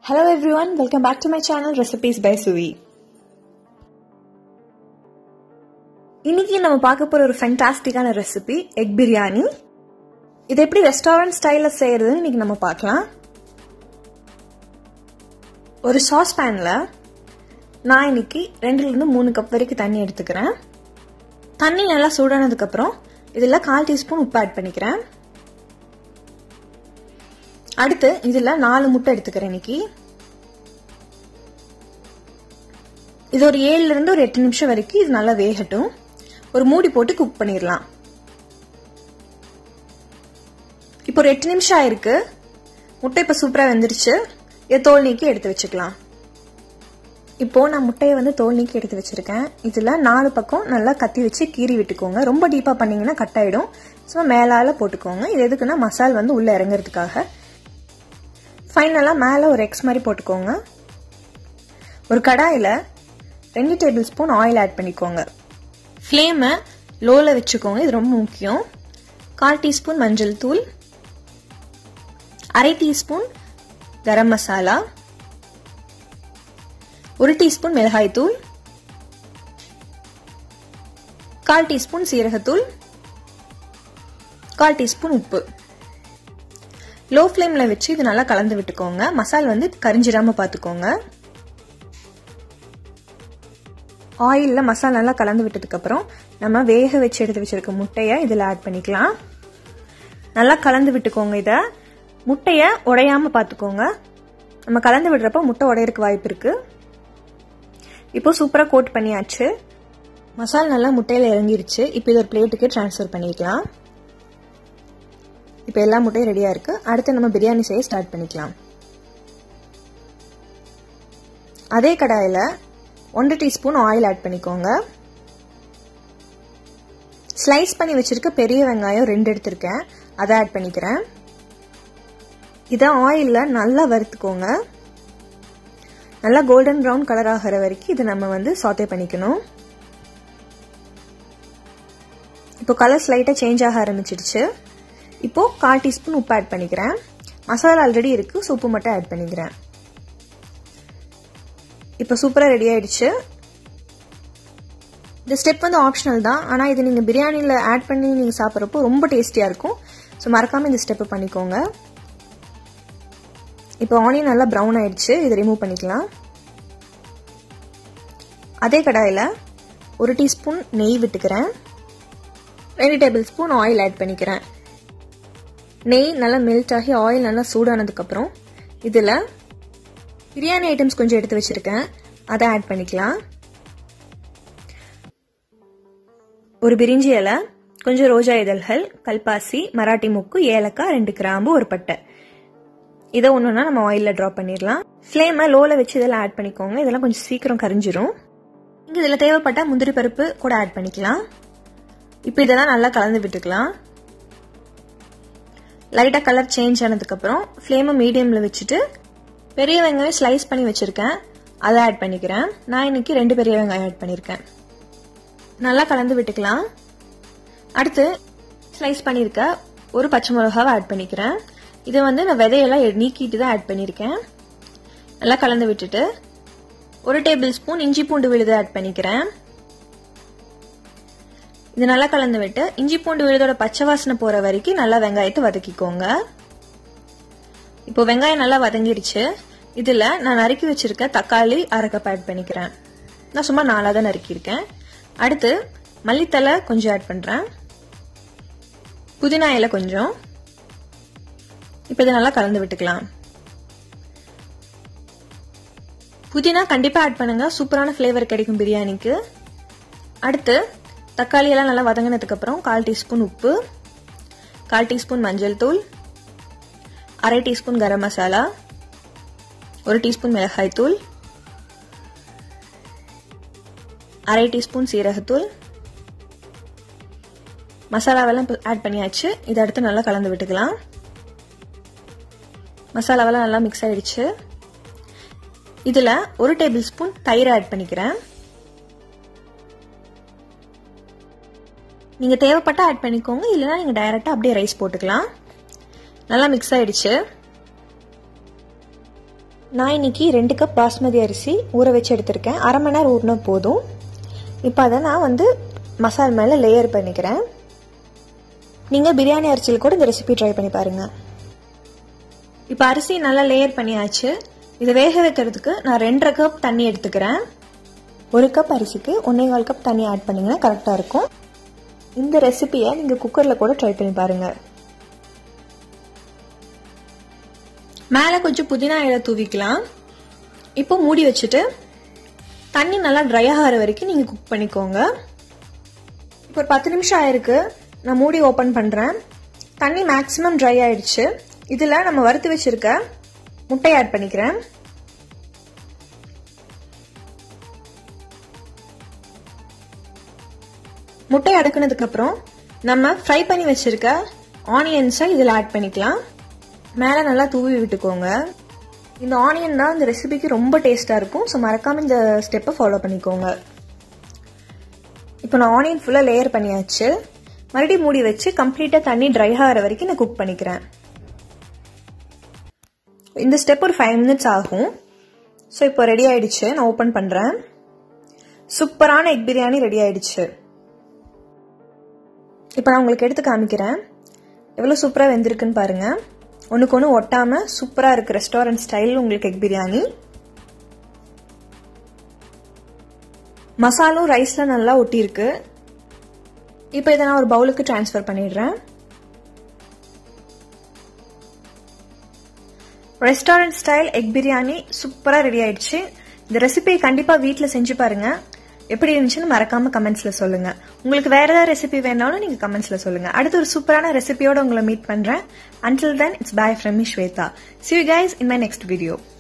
Hello everyone, welcome back to my channel Recipes by Suvi. இன்னைக்கு நம்ம பார்க்க போற ஒரு ஃபென்டாஸ்டிக்கான ரெசிபி எக் பிரியாணி இது எப்படி ரெஸ்டாரண்ட் ஸ்டைல்ல செய்யறதுன்னு இன்னைக்கு நம்ம பார்க்கலாம் ஒரு சாஸ் பேன்ல நான் இன்னைக்கு ரெண்டுல இருந்து மூணு கப் வரைக்கும் தண்ணி எடுத்துக்கிறேன் தண்ணி நல்லா சூடானதுக்கு அப்புறம் இதுல கால் டீஸ்பூன் உப்பு ஆட் பண்ணிக்கிறேன் அடுத்து இதுல நாலு முட்டை எடுத்துக்கிறேன் இன்னைக்கு இது ஒரு ஏழுல இருந்து ஒரு எட்டு நிமிஷம் வரைக்கும் இது நல்லா வேகட்டும் ஒரு மூடி போட்டு குக் பண்ணிடலாம் இப்போ ஒரு எட்டு நிமிஷம் ஆயிருக்கு முட்டை இப்போ சூப்பராக வெந்துருச்சு இதை தோல் நீக்கி எடுத்து வச்சுக்கலாம் இப்போ நான் முட்டையை வந்து தோல் நீக்கி எடுத்து வச்சிருக்கேன் இதுல நாலு பக்கம் நல்லா கத்தி வச்சு கீறி விட்டுக்கோங்க ரொம்ப டீப்பா பண்ணீங்கன்னா கட் ஆயிடும் ஸோ மேலால போட்டுக்கோங்க இது எதுக்குன்னா மசால் வந்து உள்ள இறங்குறதுக்காக ஃபைனலாக மேலே ஒரு எக்ஸ் மாதிரி போட்டுக்கோங்க ஒரு கடாயில் ரெண்டு டேபிள் ஸ்பூன் ஆயில் ஆட் பண்ணிக்கோங்க ஃப்ளேமை லோவில் வச்சுக்கோங்க இது ரொம்ப முக்கியம் கால் டீஸ்பூன் மஞ்சள் தூள் அரை டீஸ்பூன் கரம் மசாலா ஒரு டீஸ்பூன் மிளகாய் தூள் கால் டீஸ்பூன் சீரகத்தூள் கால் டீஸ்பூன் உப்பு லோ ஃப்ளேமில் வச்சு இது நல்லா கலந்து விட்டுக்கோங்க மசால் வந்து கரிஞ்சிடாம பார்த்துக்கோங்க ஆயிலில் மசாலா நல்லா கலந்து விட்டதுக்கப்புறம் நம்ம வேக வச்சு எடுத்து வச்சிருக்க முட்டையை இதில் ஆட் பண்ணிக்கலாம் நல்லா கலந்து விட்டுக்கோங்க இதை முட்டையை உடையாம பார்த்துக்கோங்க நம்ம கலந்து விடுறப்போ முட்டை உடையறதுக்கு வாய்ப்பு இருக்கு இப்போ சூப்பராக கோட் பண்ணியாச்சு மசால் நல்லா முட்டையில் இறங்கிருச்சு இப்போ இது ஒரு பிளேட்டுக்கு ட்ரான்ஸ்ஃபர் பண்ணிக்கலாம் இப்போ எல்லா முட்டையும் ரெடியாக இருக்கு அடுத்து நம்ம பிரியாணி செய்ய ஸ்டார்ட் பண்ணிக்கலாம் அதே கடாயில் ஒன்றரை டீஸ்பூன் ஆயில் ஆட் பண்ணிக்கோங்க ஸ்லைஸ் பண்ணி வச்சிருக்க பெரிய வெங்காயம் ரெண்டு எடுத்திருக்கேன் அதை ஆட் பண்ணிக்கிறேன் இதை ஆயிலில் நல்லா வறுத்துக்கோங்க நல்லா கோல்டன் ப்ரௌன் கலர் ஆகிற வரைக்கும் இதை நம்ம வந்து சாத்தே பண்ணிக்கணும் இப்போ கலர் ஸ்லைட்டாக சேஞ்ச் ஆக ஆரம்பிச்சிடுச்சு இப்போ கால் டீஸ்பூன் உப்பு ஆட் பண்ணிக்கிறேன் மசாலா ஆல்ரெடி இருக்கு ஸோ உப்பு மட்டும் ஆட் பண்ணிக்கிறேன் இப்போ சூப்பராக ரெடி ஆயிடுச்சு இந்த ஸ்டெப் வந்து ஆப்ஷனல் தான் ஆனால் இது நீங்கள் பிரியாணியில் ஆட் பண்ணி நீங்கள் சாப்பிட்றப்போ ரொம்ப டேஸ்டியாக இருக்கும் ஸோ மறக்காமல் இந்த ஸ்டெப்பை பண்ணிக்கோங்க இப்போ ஆனியன் நல்லா ப்ரௌன் ஆயிடுச்சு இதை ரிமூவ் பண்ணிக்கலாம் அதே கடாயில் ஒரு டீஸ்பூன் நெய் விட்டுக்கிறேன் ரெண்டு டேபிள் ஸ்பூன் ஆயில் ஆட் பண்ணிக்கிறேன் நெய் நல்லா மெல்ட் ஆகி ஆயில் நல்லா சூடானதுக்கப்புறம் இதில் பிரியாணி ஐட்டம்ஸ் கொஞ்சம் எடுத்து வச்சுருக்கேன் அதை ஆட் பண்ணிக்கலாம் ஒரு பிரிஞ்சி இலை கொஞ்சம் ரோஜா இதழ்கள் கல்பாசி மராட்டி முக்கு ஏலக்காய் ரெண்டு கிராம்பு ஒரு பட்டை இதை ஒன்றுனா நம்ம ஆயிலில் ட்ராப் பண்ணிடலாம் ஃப்ளேமை லோவில் வச்சு இதெல்லாம் ஆட் பண்ணிக்கோங்க இதெல்லாம் கொஞ்சம் சீக்கிரம் கரிஞ்சிரும் இங்கே இதில் தேவைப்பட்ட முந்திரி பருப்பு கூட ஆட் பண்ணிக்கலாம் இப்போ இதெல்லாம் நல்லா கலந்து விட்டுக்கலாம் லைட்டாக கலர் சேஞ்ச் ஆனதுக்கப்புறம் ஃப்ளேமை மீடியமில் வச்சுட்டு பெரிய வெங்காயம் ஸ்லைஸ் பண்ணி வச்சுருக்கேன் அதை ஆட் பண்ணிக்கிறேன் நான் இன்னைக்கு ரெண்டு பெரிய வெங்காயம் ஆட் பண்ணியிருக்கேன் நல்லா கலந்து விட்டுக்கலாம் அடுத்து ஸ்லைஸ் பண்ணியிருக்க ஒரு பச்சை மிளகாவை ஆட் பண்ணிக்கிறேன் இதை வந்து நான் விதையெல்லாம் நீக்கிட்டு தான் ஆட் பண்ணியிருக்கேன் நல்லா கலந்து விட்டுட்டு ஒரு டேபிள் ஸ்பூன் இஞ்சி பூண்டு விழுது ஆட் பண்ணிக்கிறேன் இது நல்லா கலந்து விட்டு இஞ்சி பூண்டு விழுதோட பச்சை வாசனை போற வரைக்கும் நல்லா வெங்காயத்தை வதக்கிக்கோங்க இப்போ வெங்காயம் நல்லா வதங்கிடுச்சு இதுல நான் நறுக்கி வச்சிருக்க தக்காளி அரை கப் ஆட் பண்ணிக்கிறேன் நான் சும்மா நாலாக தான் நறுக்கியிருக்கேன் அடுத்து மல்லித்தலை கொஞ்சம் ஆட் பண்றேன் புதினா இலை கொஞ்சம் இப்போ இதை நல்லா கலந்து விட்டுக்கலாம் புதினா கண்டிப்பா ஆட் பண்ணுங்க சூப்பரான ஃப்ளேவர் கிடைக்கும் பிரியாணிக்கு அடுத்து தக்காளி எல்லாம் நல்லா வதங்கினதுக்கு அப்புறம் கால் டீஸ்பூன் உப்பு கால் டீஸ்பூன் மஞ்சள் தூள் அரை டீஸ்பூன் கரம் மசாலா ஒரு டீஸ்பூன் மிளகாய் தூள் அரை டீஸ்பூன் சீரகத்தூள் மசாலாவெல்லாம் ஆட் பண்ணியாச்சு இதை அடுத்து நல்லா கலந்து விட்டுக்கலாம் மசாலாவெல்லாம் நல்லா மிக்ஸ் ஆயிடுச்சு இதில் ஒரு டேபிள் ஸ்பூன் தயிர் ஆட் பண்ணிக்கிறேன் நீங்கள் தேவைப்பட்ட ஆட் பண்ணிக்கோங்க இல்லைனா நீங்கள் டைரெக்டாக அப்படியே ரைஸ் போட்டுக்கலாம் நல்லா மிக்ஸ் ஆயிடுச்சு நான் இன்னைக்கு ரெண்டு கப் பாஸ்மதி அரிசி ஊற வச்சு எடுத்திருக்கேன் அரை மணி நேரம் ஊறினா போதும் இப்போ அதை நான் வந்து மசால் மேலே லேயர் பண்ணிக்கிறேன் நீங்கள் பிரியாணி அரிசியில் கூட இந்த ரெசிபி ட்ரை பண்ணி பாருங்கள் இப்போ அரிசி நல்லா லேயர் பண்ணியாச்சு இதை வேக வைக்கிறதுக்கு நான் ரெண்டரை கப் தண்ணி எடுத்துக்கிறேன் ஒரு கப் அரிசிக்கு ஒன்றே கால் கப் தண்ணி ஆட் பண்ணிங்கன்னா கரெக்டாக இருக்கும் இந்த ரெசிபியை நீங்கள் குக்கரில் கூட ட்ரை பண்ணி பாருங்கள் மேலே கொஞ்சம் புதினா இலை தூவிக்கலாம் இப்போ மூடி வச்சுட்டு தண்ணி நல்லா ட்ரை ஆகிற வரைக்கும் நீங்கள் குக் பண்ணிக்கோங்க இப்போ ஒரு பத்து நிமிஷம் ஆயிருக்கு நான் மூடி ஓப்பன் பண்ணுறேன் தண்ணி மேக்ஸிமம் ட்ரை ஆயிடுச்சு இதில் நம்ம வறுத்து வச்சிருக்க முட்டை ஆட் பண்ணிக்கிறேன் முட்டை அடக்குனதுக்கு அப்புறம் நம்ம ஃப்ரை பண்ணி வச்சிருக்க ஆனியன்ஸை இதில் ஆட் பண்ணிக்கலாம் மேலே நல்லா தூவி விட்டுக்கோங்க இந்த ஆனியன் தான் இந்த ரெசிபிக்கு ரொம்ப டேஸ்ட்டாக இருக்கும் ஸோ மறக்காமல் இந்த ஸ்டெப்பை ஃபாலோ பண்ணிக்கோங்க இப்போ நான் ஆனியன் ஃபுல்லாக லேயர் பண்ணியாச்சு மறுபடியும் மூடி வச்சு கம்ப்ளீட்டாக தண்ணி ட்ரை ஆகிற வரைக்கும் நான் குக் பண்ணிக்கிறேன் இந்த ஸ்டெப் ஒரு ஃபைவ் மினிட்ஸ் ஆகும் ஸோ இப்போ ரெடி ஆயிடுச்சு நான் ஓப்பன் பண்ணுறேன் சூப்பரான எக் பிரியாணி ரெடி ஆயிடுச்சு இப்போ நான் உங்களுக்கு எடுத்து காமிக்கிறேன் எவ்வளோ சூப்பராக வெந்திருக்குன்னு பாருங்கள் ஒன்றுக்கு ஒன்று ஒட்டாமல் சூப்பராக இருக்குது ரெஸ்டாரண்ட் ஸ்டைல் உங்களுக்கு எக் பிரியாணி மசாலும் ரைஸில் நல்லா ஒட்டியிருக்கு இப்போ இதை நான் ஒரு பவுலுக்கு ட்ரான்ஸ்ஃபர் பண்ணிடுறேன் ரெஸ்டாரண்ட் ஸ்டைல் எக் பிரியாணி சூப்பராக ரெடி ஆயிடுச்சு இந்த ரெசிபியை கண்டிப்பாக வீட்டில் செஞ்சு பாருங்க எப்படி இருந்துச்சுன்னு மறக்காம கமெண்ட்ஸ்ல சொல்லுங்க உங்களுக்கு வேற ஏதாவது ரெசிபி வேணாலும் நீங்க கமெண்ட்ஸ்ல சொல்லுங்க அடுத்து ஒரு சூப்பரான ரெசிபியோட உங்களை மீட் பண்றேன் until then it's bye from me Shweta see you guys in my next video